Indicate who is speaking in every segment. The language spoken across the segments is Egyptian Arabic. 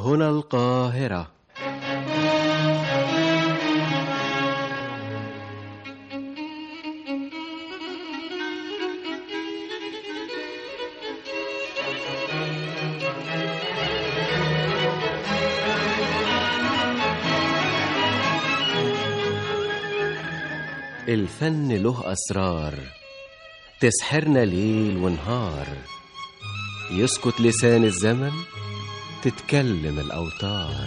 Speaker 1: هنا القاهرة الفن له أسرار تسحرنا ليل ونهار يسكت لسان الزمن تتكلم الأوتار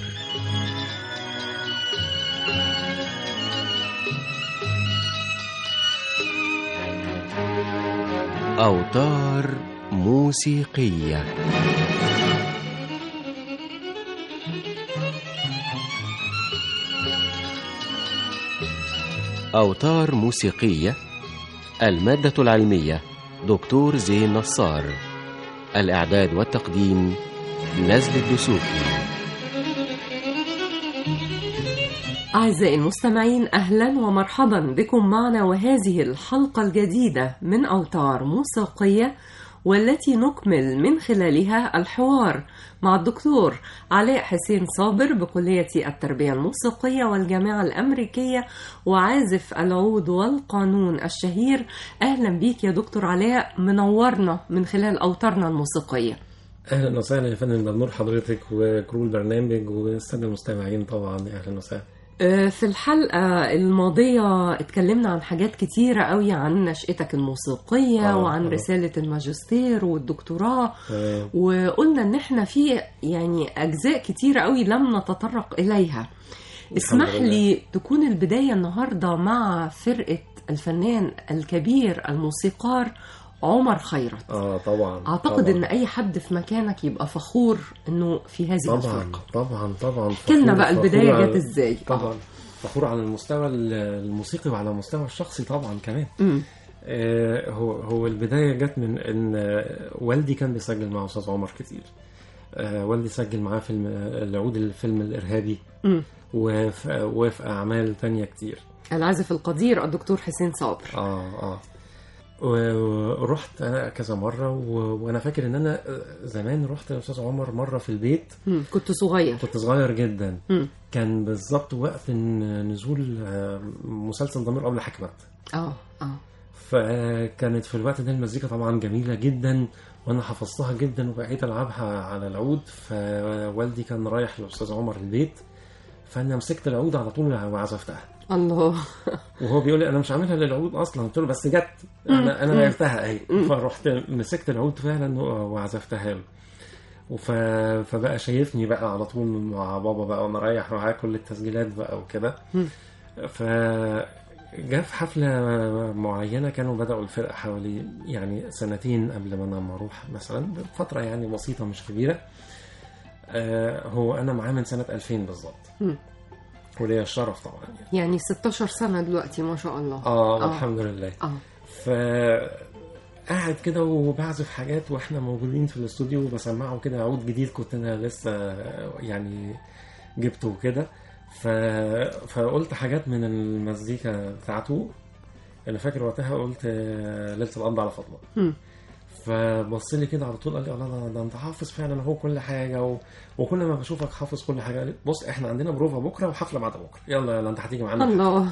Speaker 1: أوتار موسيقية أوتار موسيقية المادة العلمية دكتور زين نصار الإعداد والتقديم نزل الدسوقي
Speaker 2: أعزائي المستمعين أهلا ومرحبا بكم معنا وهذه الحلقة الجديدة من أوتار موسيقية والتي نكمل من خلالها الحوار مع الدكتور علاء حسين صابر بكلية التربية الموسيقية والجامعة الأمريكية وعازف العود والقانون الشهير أهلا بيك يا دكتور علاء منورنا من خلال أوتارنا الموسيقية
Speaker 3: اهلا وسهلا يا فندم بنور حضرتك وكرو البرنامج والساده المستمعين طبعا اهلا وسهلا
Speaker 2: في الحلقة الماضية اتكلمنا عن حاجات كتيرة قوي عن نشأتك الموسيقية
Speaker 3: آه،
Speaker 2: وعن
Speaker 3: آه.
Speaker 2: رسالة الماجستير والدكتوراه
Speaker 3: تمام.
Speaker 2: وقلنا ان احنا في يعني اجزاء كتيرة قوي لم نتطرق اليها اسمح
Speaker 3: لله.
Speaker 2: لي تكون البداية النهاردة مع فرقة الفنان الكبير الموسيقار عمر خيرت
Speaker 3: اه طبعا
Speaker 2: اعتقد
Speaker 3: طبعا.
Speaker 2: ان اي حد في مكانك يبقى فخور انه في هذه
Speaker 3: طبعا
Speaker 2: الفرقة
Speaker 3: طبعا طبعا
Speaker 2: كلنا
Speaker 3: فخور-
Speaker 2: بقى البداية
Speaker 3: فخور
Speaker 2: جت
Speaker 3: على-
Speaker 2: ازاي
Speaker 3: طبعا فخور على المستوى الموسيقي وعلى المستوى الشخصي طبعا كمان
Speaker 2: مم.
Speaker 3: آه هو هو البدايه جت من ان آه، والدي كان بيسجل مع استاذ عمر كتير آه والدي سجل معاه فيلم آه، العود الفيلم الارهابي
Speaker 2: مم.
Speaker 3: وفي وفي اعمال تانية كتير
Speaker 2: العازف القدير الدكتور حسين صابر
Speaker 3: اه اه و- ورحت انا كذا مره و... وانا فاكر ان انا زمان رحت لاستاذ عمر مره في البيت
Speaker 2: مم. كنت صغير
Speaker 3: كنت صغير جدا
Speaker 2: مم.
Speaker 3: كان بالظبط وقت إن نزول آه، مسلسل ضمير قبل حكمت
Speaker 2: اه اه
Speaker 3: فكانت في الوقت ده المزيكا طبعا جميله جدا وانا حفظتها جدا وبقيت العبها على العود فوالدي كان رايح لاستاذ عمر البيت فانا مسكت العود على طول وعزفتها
Speaker 2: الله
Speaker 3: وهو بيقول لي انا مش عاملها للعود اصلا قلت له بس جت انا انا عرفتها اهي فرحت مسكت العود فعلا و- وعزفتها له وف... فبقى شايفني بقى على طول مع بابا بقى وانا رايح معاه كل التسجيلات بقى وكده ف جاء في حفلة معينة كانوا بدأوا الفرقة حوالي يعني سنتين قبل ما أنا ما أروح مثلا فترة يعني بسيطة مش كبيرة آه هو أنا معاه من سنة 2000 بالظبط
Speaker 2: مم.
Speaker 3: وليا الشرف طبعا يعني.
Speaker 2: يعني 16 سنة دلوقتي ما شاء الله
Speaker 3: اه
Speaker 2: آه.
Speaker 3: الحمد لله
Speaker 2: اه
Speaker 3: ف قاعد كده وبعزف حاجات واحنا موجودين في الاستوديو وبسمعه كده عود جديد كنت انا لسه يعني جبته وكده ف... فقلت حاجات من المزيكا بتاعته انا فاكر وقتها قلت آه، ليله القبض على فاطمه
Speaker 2: مم.
Speaker 3: فبص لي كده على طول قال لي الله ده, ده انت حافظ فعلا اهو كل حاجه و... وكل ما بشوفك حافظ كل حاجه قال لي بص احنا عندنا بروفا بكره وحفله بعد بكره يلا يلا انت هتيجي معانا
Speaker 2: الله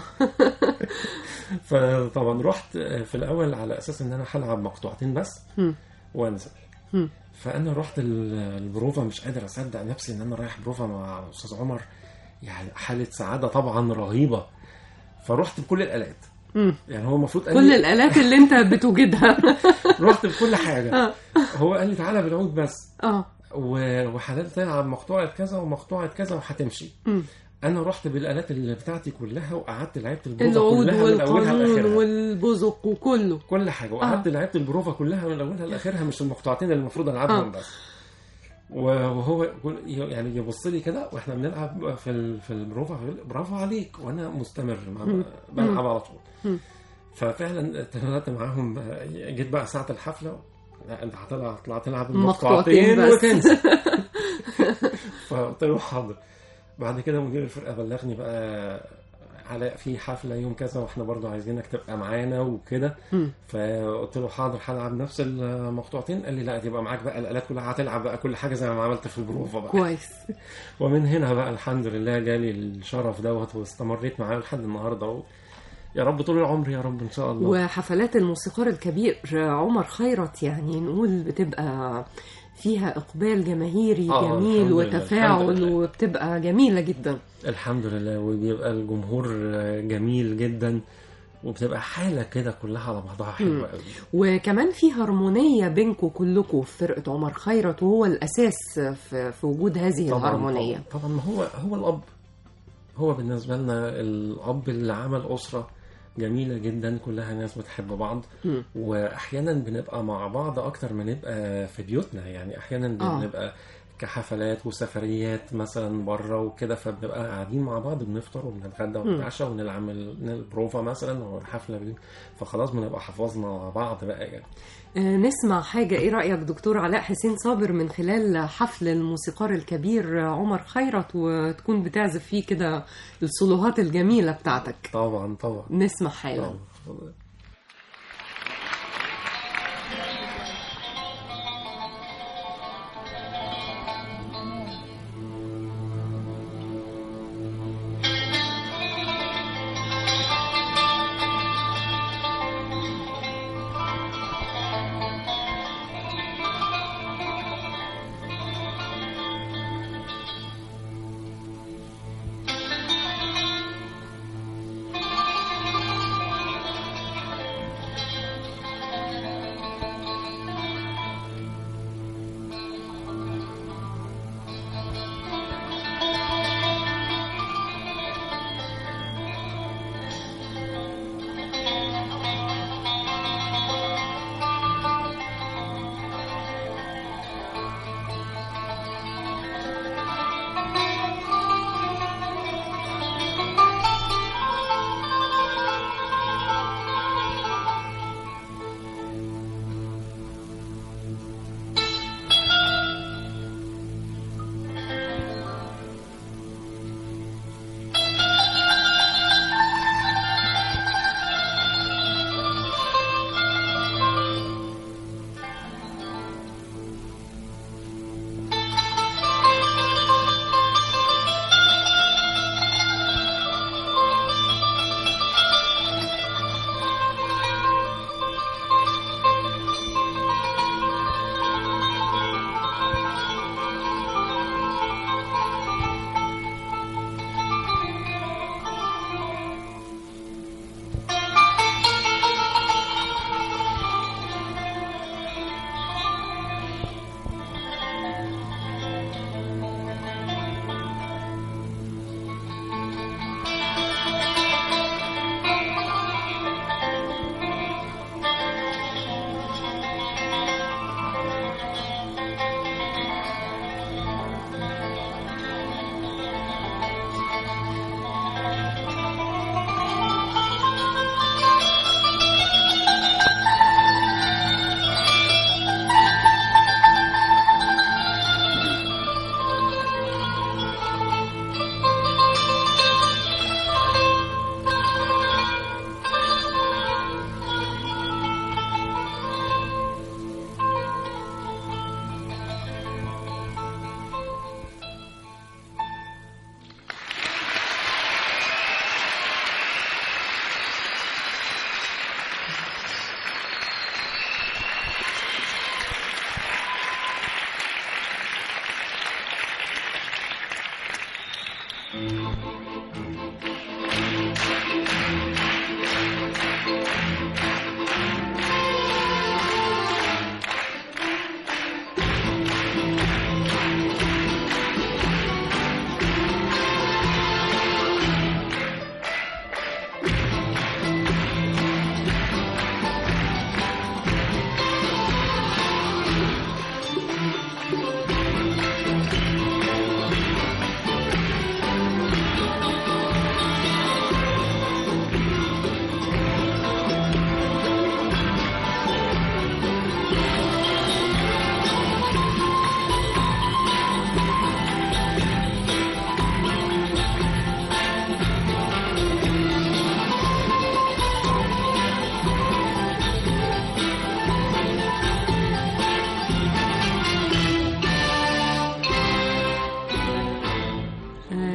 Speaker 3: فطبعا رحت في الاول على اساس ان انا هلعب مقطوعتين بس
Speaker 2: مم.
Speaker 3: وانزل
Speaker 2: مم.
Speaker 3: فانا رحت ال- البروفا مش قادر اصدق نفسي ان انا رايح بروفا مع استاذ عمر يعني حاله سعاده طبعا رهيبه فرحت بكل الالات
Speaker 2: مم.
Speaker 3: يعني هو المفروض قال
Speaker 2: كل
Speaker 3: لي
Speaker 2: الآلات اللي أنت بتوجدها
Speaker 3: رحت بكل حاجه هو قال لي تعالى بالعود بس
Speaker 2: اه
Speaker 3: و- وحضرتك تلعب مقطوعه كذا ومقطوعه كذا وهتمشي
Speaker 2: مم.
Speaker 3: انا رحت بالالات اللي بتاعتي كلها وقعدت لعبت البروفا
Speaker 2: العود
Speaker 3: كلها من اولها
Speaker 2: والقانون
Speaker 3: لاخرها
Speaker 2: والبزق وكله
Speaker 3: كل حاجه وقعدت لعبت البروفا كلها من اولها لاخرها مش المقطوعتين اللي المفروض العبهم
Speaker 2: آه.
Speaker 3: بس وهو يقول- يعني يبص لي كده واحنا بنلعب في ال- في البروفا يقول برافو عليك وانا مستمر ما بلعب على طول
Speaker 2: مم.
Speaker 3: ففعلا طلعت معاهم جيت بقى ساعه الحفله لا انت هتطلع هتطلع تلعب
Speaker 2: مقطوعتين
Speaker 3: المقطوعتين
Speaker 2: بس.
Speaker 3: وتنسى فقلت له حاضر بعد كده مدير الفرقه بلغني بقى علاء في حفله يوم كذا واحنا برضو عايزينك تبقى معانا وكده
Speaker 2: مم.
Speaker 3: فقلت له حاضر هلعب نفس المقطوعتين قال لي لا تبقى معاك بقى الالات كلها هتلعب بقى كل حاجه زي ما عملت في البروفه بقى
Speaker 2: كويس
Speaker 3: ومن هنا بقى الحمد لله جالي الشرف دوت واستمريت معاه لحد النهارده و... يا رب طول العمر يا رب ان شاء الله
Speaker 2: وحفلات الموسيقار الكبير عمر خيرت يعني نقول بتبقى فيها إقبال جماهيري
Speaker 3: آه،
Speaker 2: جميل
Speaker 3: الحمد لله،
Speaker 2: وتفاعل
Speaker 3: الحمد لله.
Speaker 2: وبتبقى جميلة جدا
Speaker 3: الحمد لله وبيبقى الجمهور جميل جدا وبتبقى حاله كده كلها على بعضها حلوه قوي
Speaker 2: وكمان في هارمونية بينكم كلكم في فرقة عمر خيرت وهو الأساس في, في وجود هذه
Speaker 3: طبعا
Speaker 2: الهارمونية
Speaker 3: طبعا, طبعا ما هو هو الاب هو بالنسبه لنا الاب اللي عمل اسره جميله جدا كلها ناس بتحب بعض
Speaker 2: مم.
Speaker 3: واحيانا بنبقى مع بعض اكتر ما نبقى في بيوتنا يعني احيانا
Speaker 2: آه.
Speaker 3: بنبقى كحفلات وسفريات مثلا بره وكده فبنبقى قاعدين مع بعض بنفطر وبنتغدى ونتعشى ونعمل البروفا مثلا او الحفله دي فخلاص بنبقى حفظنا بعض بقى يعني
Speaker 2: آه، نسمع حاجة إيه رأيك دكتور علاء حسين صابر من خلال حفل الموسيقار الكبير عمر خيرت وتكون بتعزف فيه كده الصلوهات الجميلة بتاعتك
Speaker 3: طبعا طبعا
Speaker 2: نسمع حالا
Speaker 3: طبعا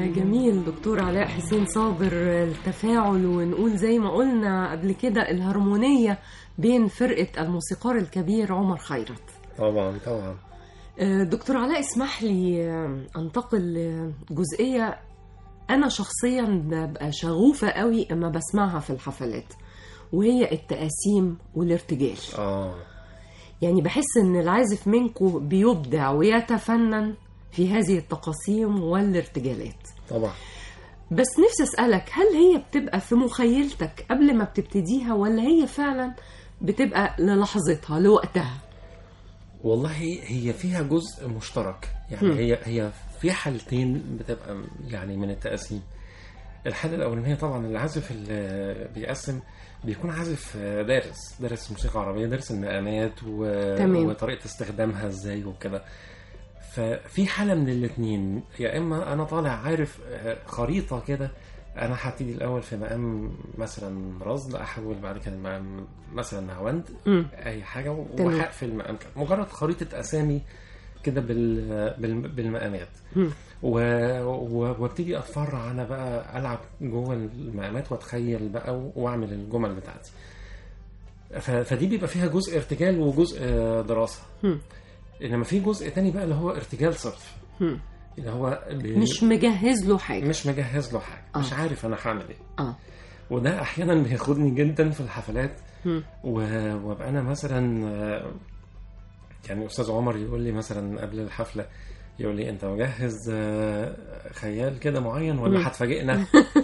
Speaker 2: جميل دكتور علاء حسين صابر التفاعل ونقول زي ما قلنا قبل كده الهرمونية بين فرقة الموسيقار الكبير عمر خيرت
Speaker 3: طبعا طبعا
Speaker 2: آه، دكتور علاء اسمح لي آه، انتقل لجزئية أنا شخصيا ببقى شغوفة قوي أما بسمعها في الحفلات وهي التقاسيم والارتجال
Speaker 3: اه
Speaker 2: يعني بحس ان العازف منكم بيبدع ويتفنن في هذه التقاسيم والارتجالات
Speaker 3: طبعا
Speaker 2: بس نفسي اسالك هل هي بتبقى في مخيلتك قبل ما بتبتديها ولا هي فعلا بتبقى للحظتها لوقتها
Speaker 3: والله هي فيها جزء مشترك يعني
Speaker 2: مم.
Speaker 3: هي هي في حالتين بتبقى يعني من التقاسيم الحالة الأولانية طبعا العازف اللي بيقسم بيكون عازف دارس دارس موسيقى عربية دارس المقامات و...
Speaker 2: تمام.
Speaker 3: وطريقة استخدامها ازاي وكده ففي حالة من الاتنين يا إما أنا طالع عارف خريطة كده أنا هبتدي الأول في مقام مثلا رصد أحول بعد كده مقام مثلا نهاوند
Speaker 2: مم.
Speaker 3: اي حاجه
Speaker 2: تمام.
Speaker 3: وهقفل المقام كده. مجرد خريطه اسامي كده بال... بال... بالمقامات
Speaker 2: مم.
Speaker 3: و... و... وابتدي اتفرع انا بقى العب جوه المقامات واتخيل بقى واعمل الجمل بتاعتي ف... فدي بيبقى فيها جزء ارتجال وجزء دراسه
Speaker 2: مم.
Speaker 3: انما في جزء تاني بقى اللي هو ارتجال صرف
Speaker 2: مم.
Speaker 3: اللي هو ب...
Speaker 2: مش مجهز له حاجه
Speaker 3: مش مجهز له حاجه
Speaker 2: آه.
Speaker 3: مش عارف انا هعمل ايه
Speaker 2: اه
Speaker 3: وده احيانا بياخدني جدا في الحفلات
Speaker 2: مم.
Speaker 3: و- وابقى انا مثلا آه، يعني استاذ عمر يقول لي مثلا قبل الحفله يقول لي انت مجهز آه، خيال كده معين
Speaker 2: مم.
Speaker 3: ولا هتفاجئنا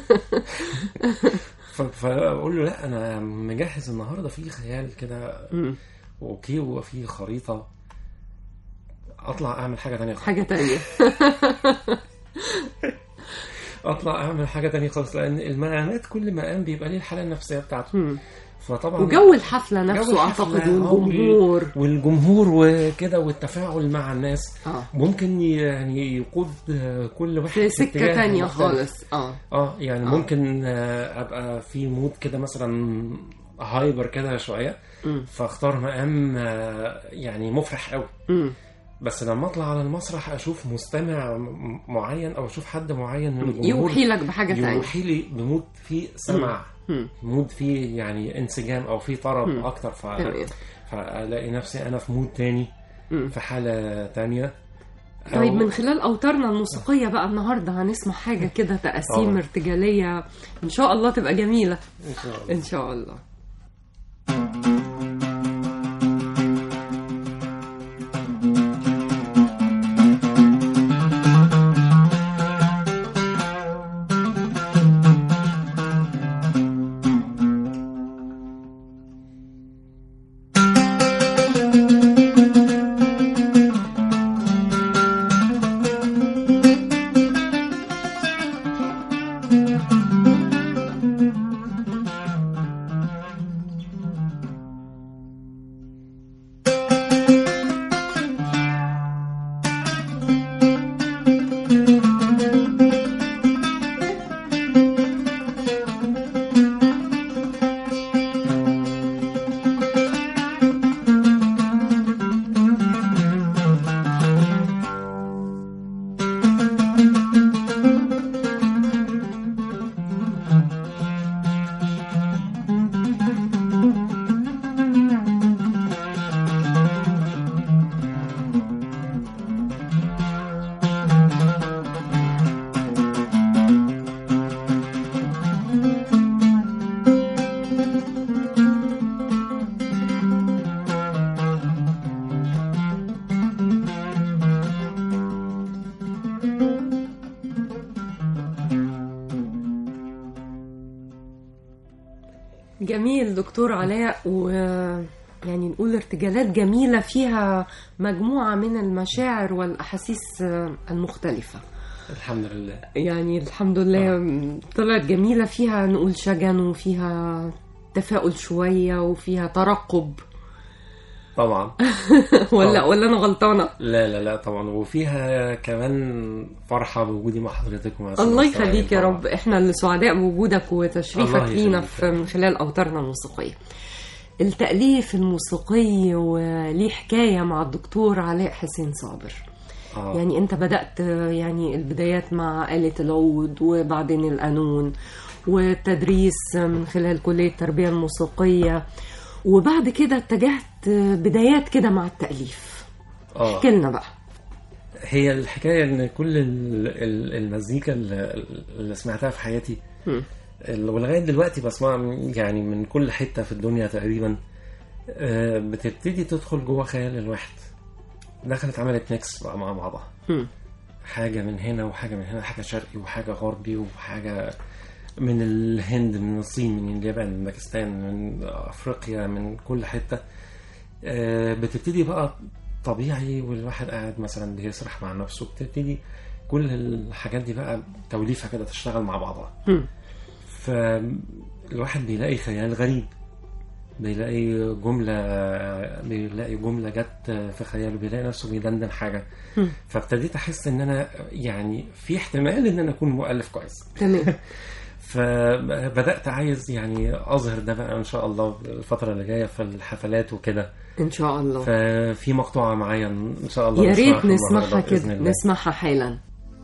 Speaker 3: ف- فاقول له لا انا مجهز النهارده في خيال كده
Speaker 2: مم.
Speaker 3: اوكي وفي خريطه اطلع اعمل حاجه تانية خالص
Speaker 2: حاجه تانية
Speaker 3: اطلع اعمل حاجه تانية خالص لان المقامات كل مقام بيبقى ليه الحاله النفسيه بتاعته
Speaker 2: مم.
Speaker 3: فطبعا
Speaker 2: وجو الحفله نفسه
Speaker 3: جو
Speaker 2: اعتقد
Speaker 3: الحفلة، آه،
Speaker 2: والجمهور
Speaker 3: والجمهور وكده والتفاعل مع الناس
Speaker 2: اه
Speaker 3: ممكن ي- يعني يقود آه، كل واحد
Speaker 2: في سكه
Speaker 3: اتجاه
Speaker 2: تانية
Speaker 3: مختلف.
Speaker 2: خالص اه
Speaker 3: اه يعني
Speaker 2: آه.
Speaker 3: ممكن آه، ابقى في مود كده مثلا هايبر كده شويه
Speaker 2: مم.
Speaker 3: فاختار مقام آه، يعني مفرح قوي
Speaker 2: مم.
Speaker 3: بس لما اطلع على المسرح اشوف مستمع م- معين او اشوف حد معين من الجمهور
Speaker 2: يوحي لك بحاجه تانية
Speaker 3: يوحي لي بمود فيه سمع
Speaker 2: مم.
Speaker 3: مود فيه يعني انسجام او فيه طرب
Speaker 2: مم.
Speaker 3: اكتر ف...
Speaker 2: تمام
Speaker 3: فالاقي نفسي انا في مود تاني
Speaker 2: مم.
Speaker 3: في حالة تانية
Speaker 2: طيب
Speaker 3: أو-
Speaker 2: من خلال اوتارنا الموسيقيه بقى النهارده هنسمع حاجه كده تقاسيم
Speaker 3: آه.
Speaker 2: ارتجاليه ان شاء الله تبقى جميله
Speaker 3: إن شاء الله.
Speaker 2: ان شاء الله جميل دكتور علاء و يعني نقول ارتجالات جميلة فيها مجموعة من المشاعر والأحاسيس المختلفة
Speaker 3: الحمد لله
Speaker 2: يعني الحمد لله طلعت جميلة فيها نقول شجن وفيها تفاؤل شوية وفيها ترقب
Speaker 3: طبعا
Speaker 2: ولا
Speaker 3: طبعا.
Speaker 2: ولا أنا غلطانة
Speaker 3: لا لا لا طبعا وفيها كمان فرحة بوجودي مع حضرتك ومع
Speaker 2: الله
Speaker 3: السماعين
Speaker 2: يخليك يا
Speaker 3: طبعاً.
Speaker 2: رب احنا اللي سعداء بوجودك وتشريفك
Speaker 3: الله
Speaker 2: لينا
Speaker 3: يخليك.
Speaker 2: في من خلال اوتارنا الموسيقيه التأليف الموسيقي وليه حكاية مع الدكتور علاء حسين صابر
Speaker 3: آه.
Speaker 2: يعني انت بدأت آه، يعني البدايات مع آلة العود وبعدين القانون والتدريس من خلال كلية التربية الموسيقية وبعد كده اتجهت آه، بدايات كده مع التأليف
Speaker 3: اه
Speaker 2: احكي لنا بقى
Speaker 3: هي الحكايه ان كل ال- ال- المزيكا اللي اللي سمعتها في حياتي
Speaker 2: مم.
Speaker 3: ال- ولغايه دلوقتي بسمعها من- يعني من كل حته في الدنيا تقريبا آه، بتبتدي تدخل جوه خيال الواحد دخلت عملت ميكس بقى مع بعضها
Speaker 2: مم.
Speaker 3: حاجه من هنا وحاجه من هنا حاجه شرقي وحاجه غربي وحاجه من الهند من الصين من اليابان من باكستان من افريقيا من كل حته آه، بتبتدي بقى طبيعي والواحد قاعد مثلا بيسرح مع نفسه بتبتدي كل الحاجات دي بقى توليفه كده تشتغل مع بعضها
Speaker 2: مم.
Speaker 3: فالواحد بيلاقي خيال غريب بيلاقي جملة بيلاقي جملة جت في خياله بيلاقي نفسه بيدندن حاجة
Speaker 2: مم.
Speaker 3: فابتديت أحس إن أنا يعني في احتمال إن أنا أكون مؤلف كويس
Speaker 2: تمام
Speaker 3: فبدأت عايز يعني أظهر ده بقى إن شاء الله الفترة اللي جاية في الحفلات وكده
Speaker 2: ان شاء الله
Speaker 3: ففي مقطوعة معايا إن شاء الله
Speaker 2: يا ريت
Speaker 3: نسمعها
Speaker 2: نسمعها
Speaker 3: النهاردة بإذن
Speaker 2: كده
Speaker 3: الله.
Speaker 2: نسمعها حالا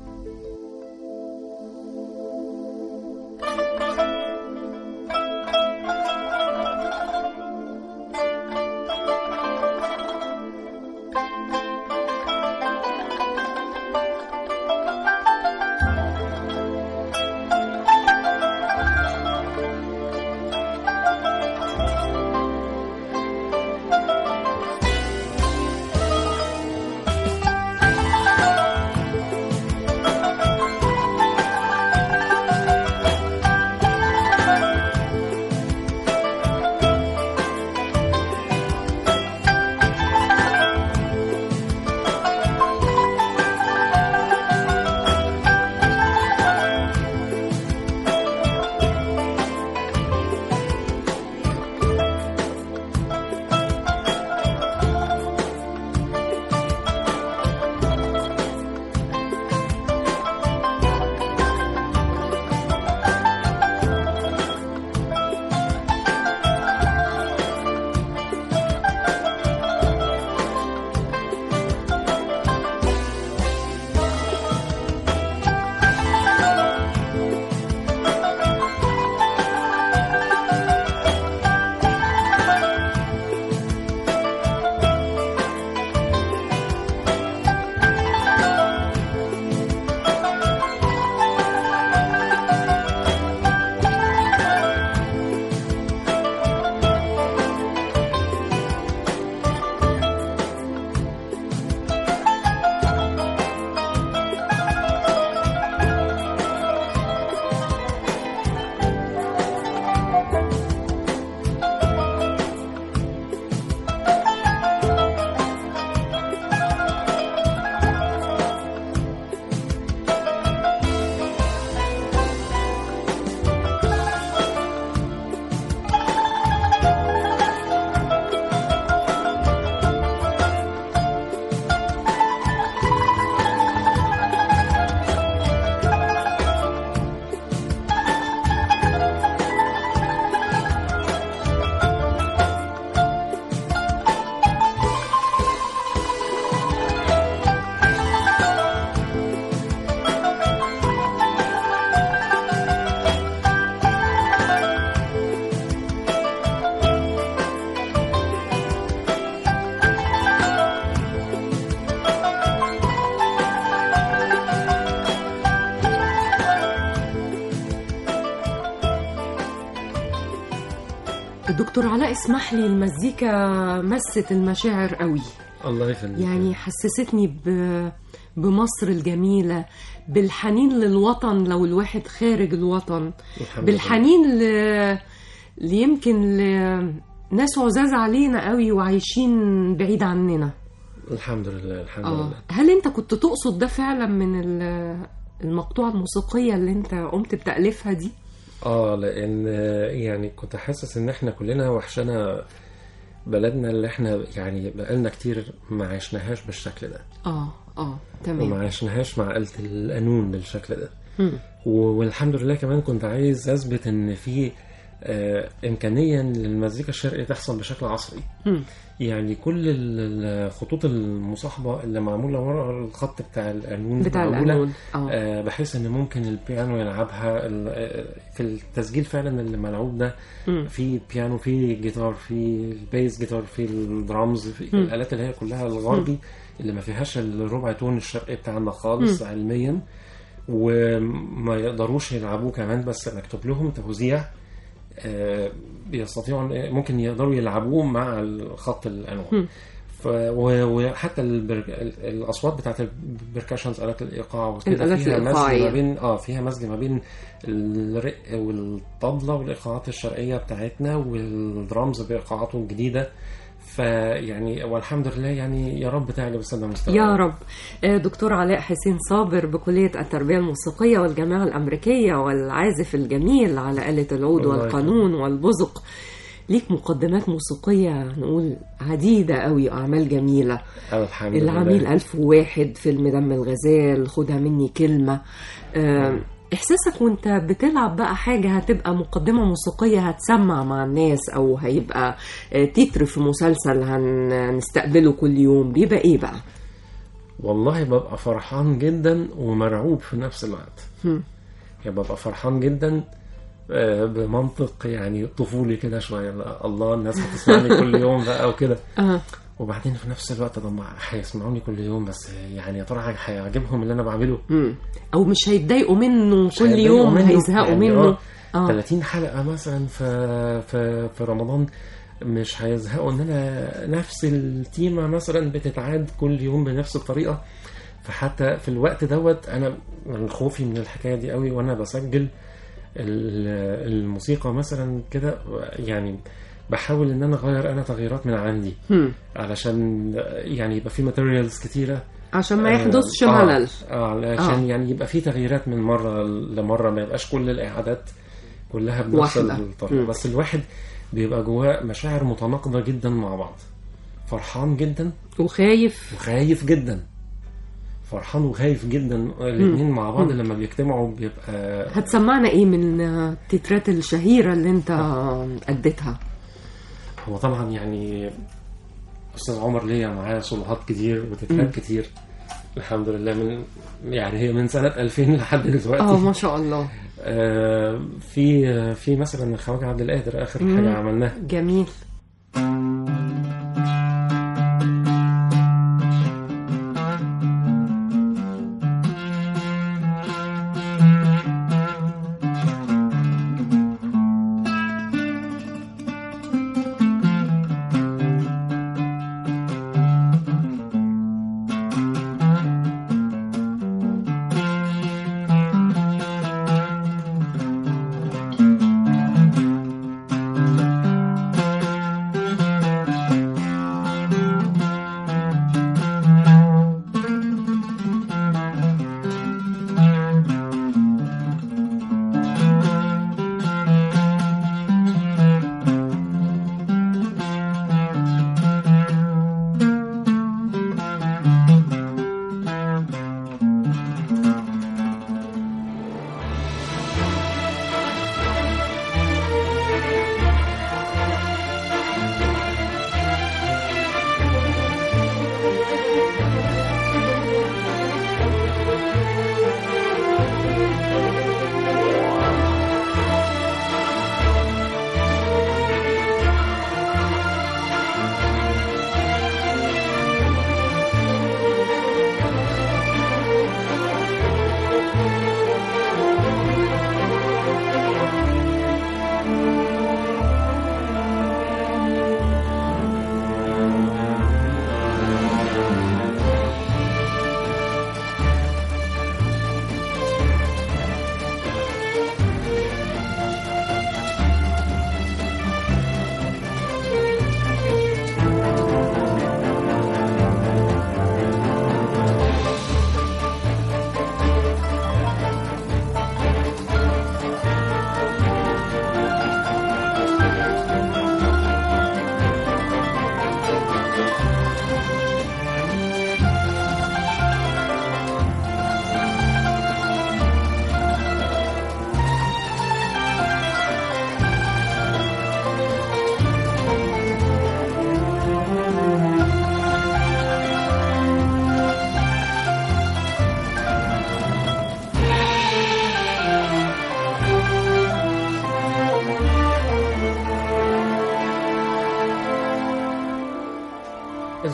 Speaker 2: دكتور علاء اسمح لي المزيكا مست المشاعر قوي
Speaker 3: الله يخليك
Speaker 2: يعني حسستني ب... بمصر الجميلة بالحنين للوطن لو الواحد خارج الوطن
Speaker 3: الحمد
Speaker 2: بالحنين ل... ليمكن لناس عزاز علينا قوي وعايشين بعيد عننا
Speaker 3: لله. الحمد لله الحمد
Speaker 2: اه
Speaker 3: لله
Speaker 2: هل انت كنت تقصد ده فعلا من ال- المقطوعة الموسيقية اللي انت قمت بتأليفها دي
Speaker 3: اه لان يعني كنت حاسس ان احنا كلنا وحشنا بلدنا اللي احنا يعني بقالنا كتير ما عشناهاش بالشكل ده
Speaker 2: اه اه تمام
Speaker 3: وما عشناهاش مع آلة القانون بالشكل ده
Speaker 2: مم.
Speaker 3: و- والحمد لله كمان كنت عايز اثبت ان في آه، إمكانية للمزيكا الشرقية تحصل بشكل عصري
Speaker 2: مم.
Speaker 3: يعني كل ال- الخطوط المصاحبة اللي معمولة ورا الخط بتاع القانون
Speaker 2: بتاع
Speaker 3: معمولة
Speaker 2: القانون اه
Speaker 3: آه، بحيث ان ممكن البيانو يلعبها ال- آه، في التسجيل فعلا اللي ملعوب ده
Speaker 2: مم.
Speaker 3: في بيانو في جيتار في البيس جيتار في الدرامز في
Speaker 2: مم.
Speaker 3: الالات اللي هي كلها الغربي اللي ما فيهاش الربع تون الشرقي بتاعنا خالص علميا وما يقدروش يلعبوه كمان بس مكتوب لهم توزيع آه، بيستطيعوا إن- ممكن يقدروا يلعبوه مع الخط الانواع
Speaker 2: مم.
Speaker 3: ف و- وحتى البر... ال- الاصوات بتاعت البركشنز الات الايقاع وكده
Speaker 2: الآلات
Speaker 3: فيها مزج
Speaker 2: الإيقاعية.
Speaker 3: ما بين اه فيها مزج ما بين الرق والطبله والايقاعات الشرقيه بتاعتنا والدرامز بايقاعاته الجديده فيعني والحمد لله يعني يا رب تعجب الساده المستمعين
Speaker 2: يا رب آه، دكتور علاء حسين صابر بكلية التربية الموسيقية والجامعة الأمريكية والعازف الجميل على آلة العود
Speaker 3: الله
Speaker 2: والقانون والبزق ليك مقدمات موسيقية نقول عديدة قوي أعمال جميلة
Speaker 3: آه، الحمد
Speaker 2: العميل
Speaker 3: لله
Speaker 2: ألف وواحد فيلم دم الغزال خدها مني كلمة آه، إحساسك وأنت بتلعب بقى حاجة هتبقى مقدمة موسيقية هتسمع مع الناس أو هيبقى آه، تتر في مسلسل هنستقبله كل يوم بيبقى إيه بقى؟
Speaker 3: والله ببقى فرحان جدا ومرعوب في نفس الوقت
Speaker 2: هم.
Speaker 3: يعني ببقى فرحان جدا آه، بمنطق يعني طفولي كده شويه لا، الله الناس هتسمعني كل يوم بقى وكده
Speaker 2: آه.
Speaker 3: وبعدين في نفس الوقت طب ما هيسمعوني كل يوم بس يعني يا ترى هيعجبهم اللي انا بعمله
Speaker 2: مم. او مش هيتضايقوا منه
Speaker 3: مش
Speaker 2: كل
Speaker 3: هيتضايقوا
Speaker 2: يوم
Speaker 3: منه.
Speaker 2: هيزهقوا
Speaker 3: يعني
Speaker 2: منه
Speaker 3: آه،
Speaker 2: اه
Speaker 3: 30 حلقه مثلا في في في رمضان مش هيزهقوا ان انا نفس التيمه مثلا بتتعاد كل يوم بنفس الطريقه فحتى في الوقت دوت انا من خوفي من الحكايه دي قوي وانا بسجل ال- الموسيقى مثلا كده يعني بحاول ان انا اغير انا تغييرات من عندي
Speaker 2: هم.
Speaker 3: علشان يعني يبقى في ماتيريالز كتيره
Speaker 2: عشان ما
Speaker 3: آه،
Speaker 2: يحدثش
Speaker 3: آه،
Speaker 2: ملل
Speaker 3: اه عشان
Speaker 2: آه.
Speaker 3: يعني يبقى في تغييرات من مره لمره ما يبقاش كل الاعادات كلها بنفس
Speaker 2: واحدة.
Speaker 3: الطريقه
Speaker 2: مم.
Speaker 3: بس الواحد بيبقى جواه مشاعر متناقضه جدا مع بعض فرحان جدا
Speaker 2: وخايف
Speaker 3: وخايف جدا فرحان وخايف جدا الاثنين مع بعض لما بيجتمعوا بيبقى
Speaker 2: هتسمعنا ايه من آه، التترات الشهيرة اللي انت آه، اديتها
Speaker 3: هو طبعا يعني استاذ عمر ليا معاه صلوهات كتير وتترات كتير الحمد لله من يعني هي من سنه 2000 لحد دلوقتي
Speaker 2: اه ما شاء الله
Speaker 3: آه، في في مثلا الخواجه عبد القادر اخر
Speaker 2: مم.
Speaker 3: حاجه عملناها
Speaker 2: جميل
Speaker 4: Thank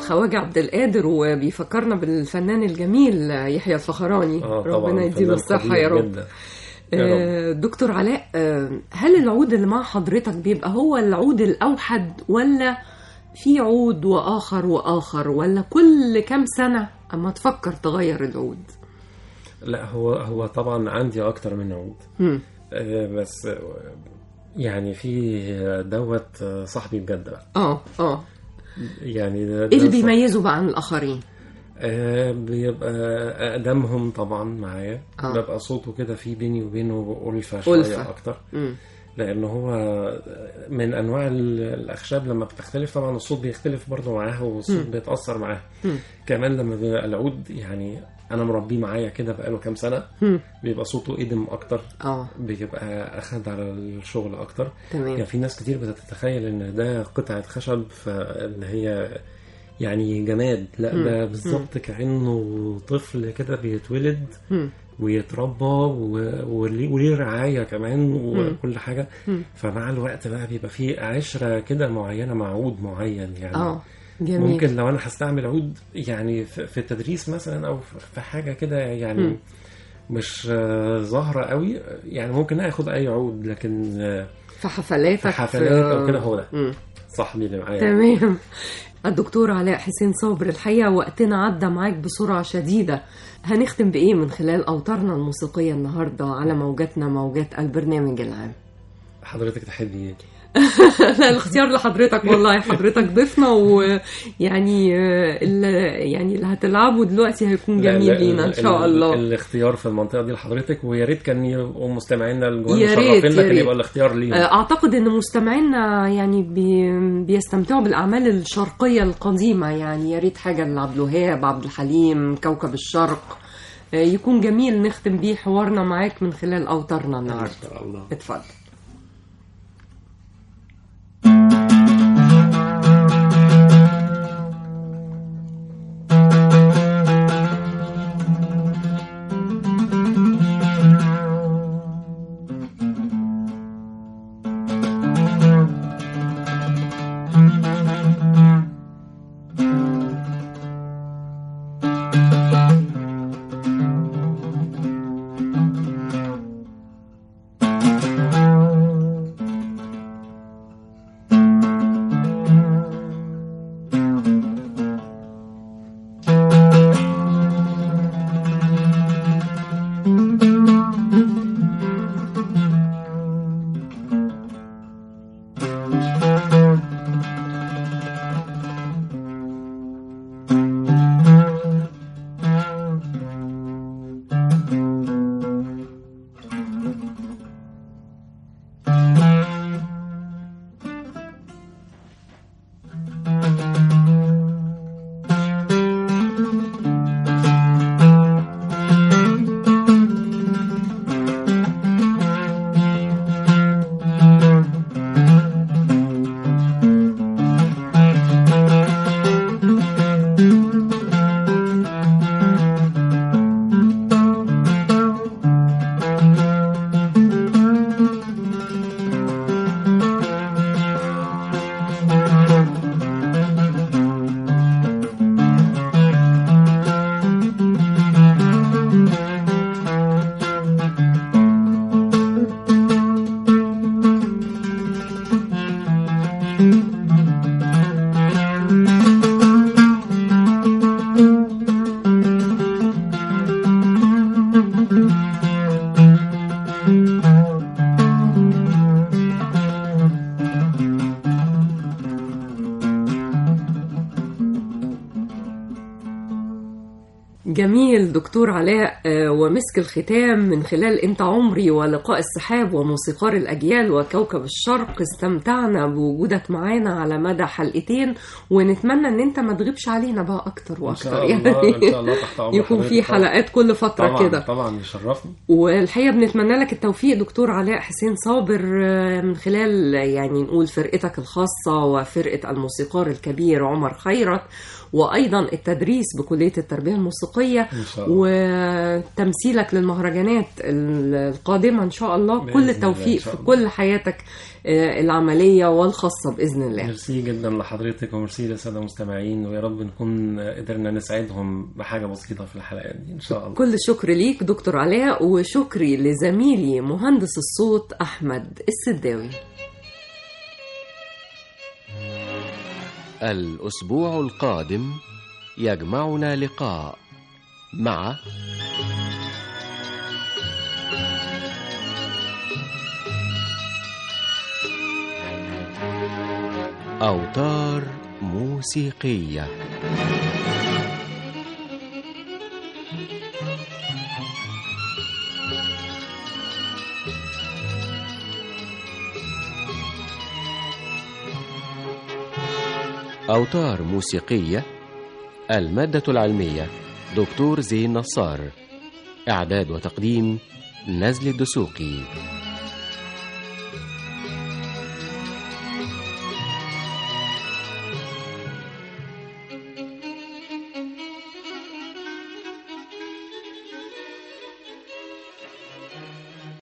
Speaker 2: الخواجة عبد القادر وبيفكرنا بالفنان الجميل يحيى الفخراني
Speaker 3: اه طبعا
Speaker 2: ربنا يديله
Speaker 3: فنان
Speaker 2: الصحة
Speaker 3: قدير
Speaker 2: يا رب
Speaker 3: جدا. يا رب.
Speaker 2: آه، دكتور علاء آه، هل العود اللي مع حضرتك بيبقى هو العود الأوحد ولا في عود وآخر وآخر ولا كل كام سنة أما تفكر تغير العود
Speaker 3: لا هو هو طبعا عندي اكتر من عود
Speaker 2: مم.
Speaker 3: آه، بس آه، يعني في دوت آه، صاحبي بجد بقى
Speaker 2: اه اه
Speaker 3: يعني ده-
Speaker 2: ايه
Speaker 3: ده
Speaker 2: اللي
Speaker 3: صاحبي.
Speaker 2: بيميزه بقى عن الآخرين
Speaker 3: آه بيبقى أقدمهم طبعا معايا
Speaker 2: آه.
Speaker 3: ببقى صوته كده في بيني وبينه ألفة شوية
Speaker 2: ألفة.
Speaker 3: أكتر
Speaker 2: مم.
Speaker 3: لأن هو من أنواع ال- الأخشاب لما بتختلف طبعا الصوت بيختلف برضه معاها والصوت
Speaker 2: مم.
Speaker 3: بيتأثر معاها
Speaker 2: مم.
Speaker 3: كمان لما بيبقى العود يعني أنا مربيه معايا كده بقاله كام سنة
Speaker 2: مم.
Speaker 3: بيبقى صوته قدم أكتر
Speaker 2: اه
Speaker 3: بيبقى أخد على الشغل أكتر
Speaker 2: تمام
Speaker 3: يعني في ناس كتير بتتخيل ان ده قطعة خشب فاللي هي يعني جماد لا
Speaker 2: مم.
Speaker 3: ده بالظبط كأنه طفل كده بيتولد
Speaker 2: مم.
Speaker 3: ويتربى و- وليه وليه رعاية كمان
Speaker 2: مم.
Speaker 3: وكل حاجة
Speaker 2: مم.
Speaker 3: فمع الوقت بقى بيبقى فيه عشرة كده معينة مع عود معين يعني
Speaker 2: اه جميل
Speaker 3: ممكن لو انا هستعمل عود يعني في في التدريس مثلا او في في حاجة كده يعني
Speaker 2: مم.
Speaker 3: مش آه، ظاهرة قوي يعني ممكن اخد اي عود لكن آه،
Speaker 2: في حفلاتك
Speaker 3: في حفلات أو كده هو ده.
Speaker 2: مم.
Speaker 3: صاحبي اللي معايا
Speaker 2: تمام الدكتور علاء حسين صابر الحقيقة وقتنا عدى معاك بسرعة شديدة هنختم بإيه من خلال أوتارنا الموسيقية النهاردة على موجاتنا موجات البرنامج العام
Speaker 3: حضرتك تحبي ايه؟
Speaker 2: لا الاختيار لحضرتك والله حضرتك ضيفنا ويعني آه، اللي يعني اللي هتلعبه دلوقتي هيكون
Speaker 3: لا،
Speaker 2: جميل
Speaker 3: لا،
Speaker 2: لينا ان
Speaker 3: ال-
Speaker 2: شاء
Speaker 3: ال-
Speaker 2: الله
Speaker 3: الاختيار في المنطقه دي لحضرتك ويا ريت كان يبقوا مستمعينا الجوال
Speaker 2: يا ريت،
Speaker 3: مشرفين
Speaker 2: يا
Speaker 3: لكن
Speaker 2: ريت.
Speaker 3: يبقى الاختيار ليهم
Speaker 2: اعتقد ان مستمعينا يعني بي بيستمتعوا بالاعمال الشرقيه القديمه يعني يا ريت حاجه لعبد الوهاب عبد الحليم كوكب الشرق آه، يكون جميل نختم بيه حوارنا معاك من خلال اوتارنا
Speaker 3: ان
Speaker 2: النهارده
Speaker 3: شاء الله
Speaker 2: اتفضل جميل دكتور علاء آه، ومسك الختام من خلال انت عمري ولقاء السحاب وموسيقار الاجيال وكوكب الشرق استمتعنا بوجودك معانا على مدى حلقتين ونتمنى ان انت ما تغيبش علينا بقى اكتر
Speaker 3: ان
Speaker 2: واكتر
Speaker 3: شاء الله ان شاء الله تحت امر
Speaker 2: يكون في
Speaker 3: حضرتك طبعاً.
Speaker 2: حلقات كل فتره
Speaker 3: طبعا
Speaker 2: كده
Speaker 3: طبعا يشرفني
Speaker 2: والحقيقه بنتمنى لك التوفيق دكتور علاء حسين صابر آه، من خلال يعني نقول فرقتك الخاصه وفرقه الموسيقار الكبير عمر خيرت وايضا التدريس بكليه التربيه الموسيقيه
Speaker 3: ان شاء الله
Speaker 2: وتمثيلك للمهرجانات القادمة إن شاء الله
Speaker 3: بإذن
Speaker 2: كل
Speaker 3: الله
Speaker 2: التوفيق
Speaker 3: إن شاء
Speaker 2: في
Speaker 3: الله.
Speaker 2: كل حياتك آه، العملية والخاصة بإذن الله
Speaker 3: ميرسي جدا لحضرتك وميرسي للساده المستمعين ويا رب نكون قدرنا نسعدهم بحاجه بسيطه في الحلقات دي ان شاء الله
Speaker 2: كل الشكر ليك دكتور علاء وشكري لزميلي مهندس الصوت أحمد السداوي
Speaker 1: الأسبوع القادم يجمعنا لقاء مع أوتار موسيقية أوتار موسيقية المادة العلمية دكتور زين نصار إعداد وتقديم نزل الدسوقي